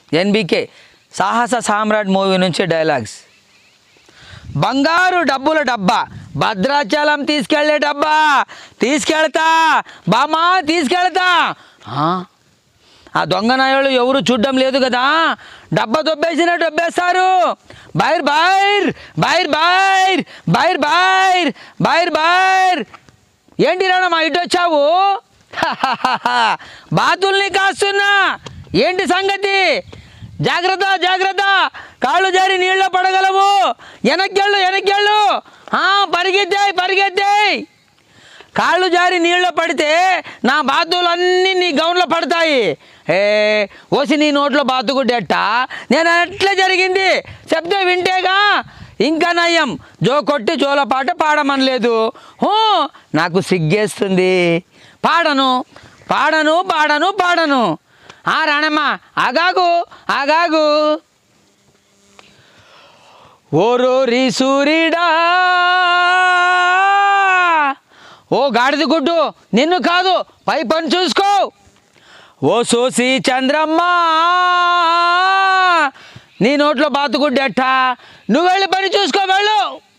NBK సాహస సామ్రాట్ movie నుంచి dialogues బంగారు డబ్బుల డబ్బా భద్రాచలం తీసుకెళ్లే డబ్బా తీసుకెళ్తా బామా తీసుకెళ్తా ఆ? ఆ దొంగ నాయోళ్ళు ఎవరు చూడడం లేదు కదా డబ్బా దొబ్బేసినట్టు దొబ్బేస్తారు బైర్ బైర్ బైర్ బైర్ బైర్ బైర్ బైర్ బైర్ ఏంటి రాణ మా ఇటు వచ్చావు బాతుల్ని కాస్తున్నా ఏంటి సంగతి జాగ్రత్త జాగ్రత్త కాళ్ళు జారి నీళ్ళలో పడగలవు వెనక్కెళ్ళు వెనక్కెళ్ళు ఆ, పరిగెత్తాయి పరిగెత్తాయి కాళ్ళు జారి నీళ్ళలో పడితే నా బాతులన్నీ నీ గౌన్లో పడతాయి ఏ ఓసి నీ నోట్లో బాతుకుడ్డేట నేను అట్లా జరిగింది చెప్తే వింటేగా ఇంకా నయం జో కొట్టి జోల పాట పాడమనలేదు హూ నాకు సిగ్గేస్తుంది పాడను పాడను పాడను పాడను ఆ రాణమ్మ ఆగాగు ఆగాగు ఓరోరి సూర్యుడా ఓ గాడిద గుడ్డు నిన్ను కాదు పై పని చూసుకో ఓ సోసి చంద్రమ్మ నీ నోట్లో బాతుగుడ్డెట్ట నువ్వు వెళ్ళి పని చూసుకో వెళ్ళు